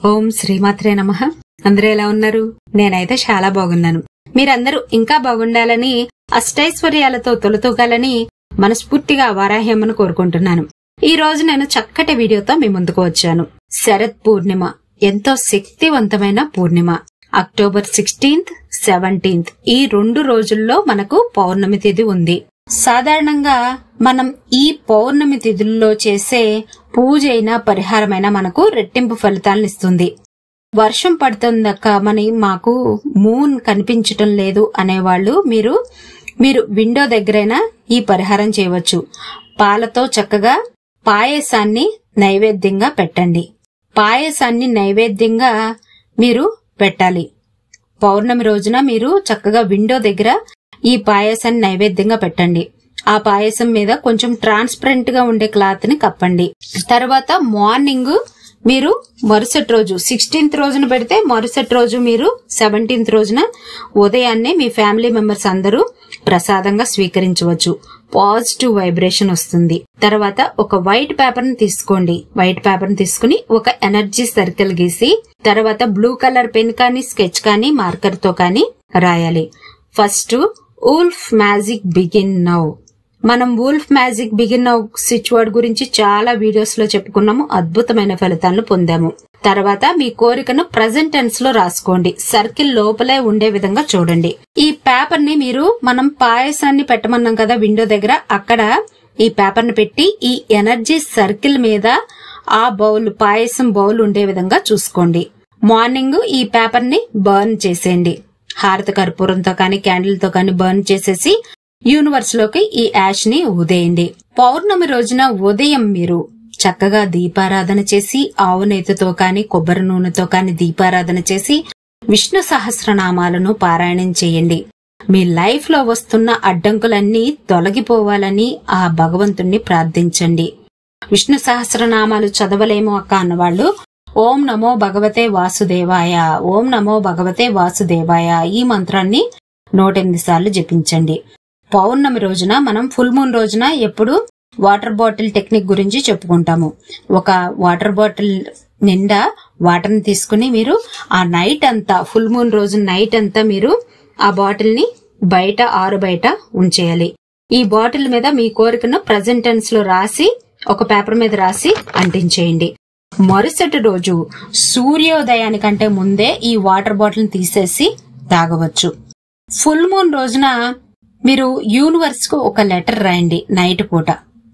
ఓం శ్రీమాత్రే నమ అందరూ ఎలా ఉన్నారు నేనైతే చాలా బాగున్నాను మీరందరూ ఇంకా బాగుండాలని అష్టైశ్వర్యాలతో తొలతూగాలని మనస్ఫూర్తిగా వారాహ్యమను కోరుకుంటున్నాను ఈ రోజు నేను చక్కటి వీడియోతో మీ ముందుకు వచ్చాను శరత్ పూర్ణిమ ఎంతో శక్తివంతమైన పూర్ణిమ అక్టోబర్ సిక్స్టీన్త్ సెవెంటీన్త్ ఈ రెండు రోజుల్లో మనకు పౌర్ణమి తిథి ఉంది సాధారణంగా మనం ఈ పౌర్ణమి తిథుల్లో చేసే పూజ అయినా పరిహారమైనా మనకు రెట్టింపు ఫలితాలను ఇస్తుంది వర్షం పడుతుందక్క మని మాకు మూన్ కనిపించటం లేదు అనేవాళ్ళు మీరు మీరు విండో దగ్గరైనా ఈ పరిహారం చేయవచ్చు పాలతో చక్కగా పాయసాన్ని నైవేద్యంగా పెట్టండి పాయసాన్ని నైవేద్యంగా మీరు పెట్టాలి పౌర్ణమి రోజున మీరు చక్కగా విండో దగ్గర ఈ పాయసాన్ని నైవేద్యంగా పెట్టండి ఆ పాయసం మీద కొంచెం ట్రాన్స్పరెంట్ గా ఉండే క్లాత్ ని కప్పండి తర్వాత మార్నింగ్ మీరు మరుసటి రోజు సిక్స్టీన్త్ రోజున పెడితే మరుసటి రోజు మీరు సెవెంటీన్త్ రోజున ఉదయాన్నే మీ ఫ్యామిలీ మెంబర్స్ అందరూ ప్రసాదంగా స్వీకరించవచ్చు పాజిటివ్ వైబ్రేషన్ వస్తుంది తర్వాత ఒక వైట్ పేపర్ ని తీసుకోండి వైట్ పేపర్ ని తీసుకుని ఒక ఎనర్జీ సర్కిల్ గీసి తర్వాత బ్లూ కలర్ పెన్ కానీ స్కెచ్ కానీ మార్కర్ తో కానీ రాయాలి first wolf magic begin now మనం wolf magic begin now switch word గురించి చాలా వీడియోస్ లో చెప్పుకున్నాము అద్భుతమైన ఫలితాలను పొందాము తర్వాత మీ కోరికను ప్రజెంట్ టెన్స్ లో రాసుకోండి సర్కిల్ లోపలే ఉండే విధంగా చూడండి ఈ పేపర్ ని మీరు మనం పాయసాన్ని పెట్టమన్నాం కదా విండో దగ్గర అక్కడ ఈ పేపర్ ని పెట్టి ఈ ఎనర్జీ సర్కిల్ మీద ఆ బౌల్ పాయసం బౌల్ ఉండే విధంగా చూసుకోండి మార్నింగ్ ఈ పేపర్ ని బర్న్ చేసేయండి హారత కర్పూరంతో కానీ క్యాండిల్ తో కానీ బర్న్ చేసేసి యూనివర్స్ లోకి ఈ యాష్ ని ఉదేయండి పౌర్ణమి రోజున ఉదయం మీరు చక్కగా దీపారాధన చేసి ఆవు నేతితో కాని కొబ్బరి నూనెతో కాని దీపారాధన చేసి విష్ణు సహస్రనామాలను పారాయణం చేయండి మీ లైఫ్ లో వస్తున్న అడ్డంకులన్నీ తొలగిపోవాలని ఆ భగవంతుణ్ణి ప్రార్థించండి విష్ణు సహస్రనామాలు చదవలేము అక్క అన్నవాళ్లు ఓం నమో భగవతే వాసుదేవాయ ఓం నమో భగవతే వాసుదేవాయ ఈ మంత్రాన్ని నూటెనిమిది సార్లు జపించండి పౌర్ణమి రోజున మనం ఫుల్ మూన్ రోజున ఎప్పుడు వాటర్ బాటిల్ టెక్నిక్ గురించి చెప్పుకుంటాము ఒక వాటర్ బాటిల్ నిండా వాటర్ ని తీసుకుని మీరు ఆ నైట్ అంతా ఫుల్ మూన్ రోజు నైట్ అంతా మీరు ఆ బాటిల్ ని బయట ఆరు బయట ఉంచేయాలి ఈ బాటిల్ మీద మీ కోరికను ప్రజెంట్ టెన్స్ లో రాసి ఒక పేపర్ మీద రాసి అంటించేయండి మరుసటి రోజు సూర్యోదయానికంటే ముందే ఈ వాటర్ బాటిల్ తీసేసి తాగవచ్చు ఫుల్ మూన్ రోజున మీరు యూనివర్స్ కు ఒక లెటర్ రాయండి నైట్ పూట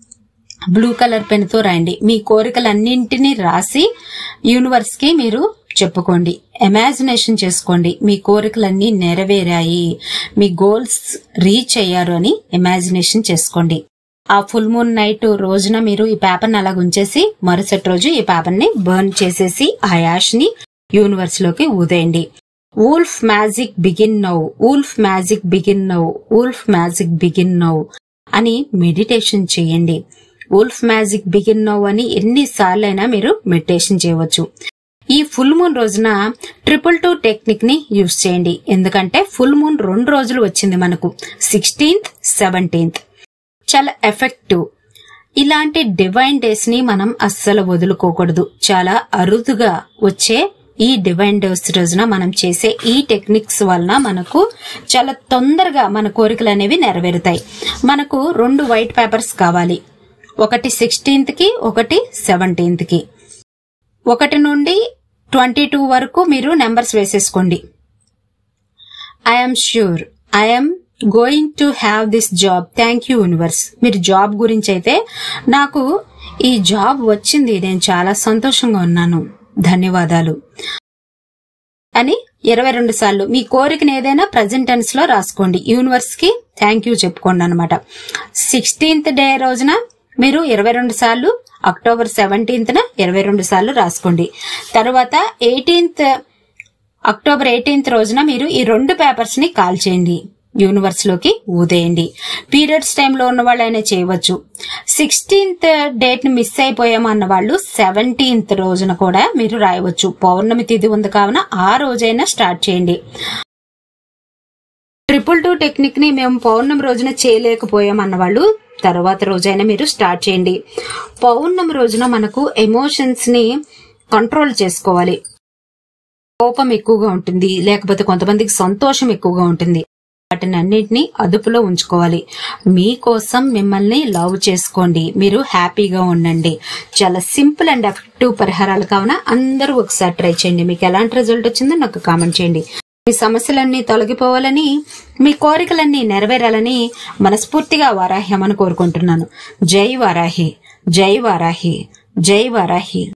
బ్లూ కలర్ పెన్ తో రాయండి మీ కోరికలన్నింటినీ రాసి యూనివర్స్ కి మీరు చెప్పుకోండి ఇమాజినేషన్ చేసుకోండి మీ కోరికలన్నీ నెరవేరాయి మీ గోల్స్ రీచ్ అయ్యారు అని ఇమాజినేషన్ చేసుకోండి ఆ ఫుల్ మూన్ నైట్ రోజున మీరు ఈ పేపర్ ని అలాగ ఉంచేసి మరుసటి రోజు ఈ పేపర్ ని బర్న్ చేసేసి ఆ యాష్ ని యూనివర్స్ లోకి ఊదేయండి wolf magic begin now wolf magic begin now wolf magic begin now అని మెడిటేషన్ చేయండి ఊల్ఫ్ మ్యాజిక్ బిగిన్ నౌ అని ఎన్నిసార్లైనా మీరు మెడిటేషన్ చేయవచ్చు ఈ ఫుల్ మూన్ రోజున ట్రిపుల్ టూ టెక్నిక్ ని యూజ్ చేయండి ఎందుకంటే ఫుల్ మూన్ రెండు రోజులు వచ్చింది మనకు సిక్స్టీన్త్ సెవెంటీన్త్ చాలా ఎఫెక్టివ్ ఇలాంటి డివైన్ డేస్ ని మనం అస్సలు వదులుకోకూడదు చాలా అరుదుగా వచ్చే ఈ డివైన్ డేస్ రోజున మనం చేసే ఈ టెక్నిక్స్ వలన మనకు చాలా తొందరగా మన కోరికలు అనేవి నెరవేరుతాయి మనకు రెండు వైట్ పేపర్స్ కావాలి ఒకటి సిక్స్టీన్త్ కి ఒకటి సెవెంటీన్త్ కి ఒకటి నుండి ట్వంటీ టూ వరకు మీరు నెంబర్స్ వేసేసుకోండి I'm sure I'm going to have this job thank you universe మీరు జాబ్ గురించి అయితే నాకు ఈ జాబ్ వచ్చింది నేను చాలా సంతోషంగా ఉన్నాను ధన్యవాదాలు అని ఇరవై రెండు సార్లు మీ కోరికను ఏదైనా ప్రజెంట్ టెన్స్ లో రాసుకోండి యూనివర్స్ కి థ్యాంక్ యూ చెప్పుకోండి అనమాట సిక్స్టీన్త్ డే రోజున మీరు ఇరవై రెండు సార్లు అక్టోబర్ సెవెంటీన్త్ న ఇరవై రెండు సార్లు రాసుకోండి తర్వాత ఎయిటీన్త్ అక్టోబర్ ఎయిటీన్త్ రోజున మీరు ఈ రెండు పేపర్స్ ని కాల్ చేయండి యూనివర్స్ లోకి ఊదేయండి పీరియడ్స్ టైంలో ఉన్న వాళ్ళైనా చేయవచ్చు సిక్స్టీన్త్ డేట్ ని మిస్ అయిపోయాము అన్న వాళ్ళు సెవెంటీన్త్ రోజున కూడా మీరు రాయవచ్చు పౌర్ణమి తిథి ఉంది కావున ఆ రోజైనా స్టార్ట్ చేయండి ట్రిపుల్ టూ టెక్నిక్ ని మేము పౌర్ణమి రోజున చేయలేకపోయాం అన్న వాళ్ళు తర్వాత రోజైనా మీరు స్టార్ట్ చేయండి పౌర్ణమి రోజున మనకు ఎమోషన్స్ ని కంట్రోల్ చేసుకోవాలి కోపం ఎక్కువగా ఉంటుంది లేకపోతే కొంతమందికి సంతోషం ఎక్కువగా ఉంటుంది వాటిని అన్నింటినీ అదుపులో ఉంచుకోవాలి మీకోసం మిమ్మల్ని లవ్ చేసుకోండి మీరు హ్యాపీగా ఉండండి చాలా సింపుల్ అండ్ ఎఫెక్టివ్ పరిహారాలు కావున అందరూ ఒకసారి ట్రై చేయండి మీకు ఎలాంటి రిజల్ట్ వచ్చిందో నాకు కామెంట్ చేయండి మీ సమస్యలన్నీ తొలగిపోవాలని మీ కోరికలన్నీ నెరవేరాలని మనస్ఫూర్తిగా వారాహ్యమని కోరుకుంటున్నాను జై వారాహి జై వారాహి జై వారాహి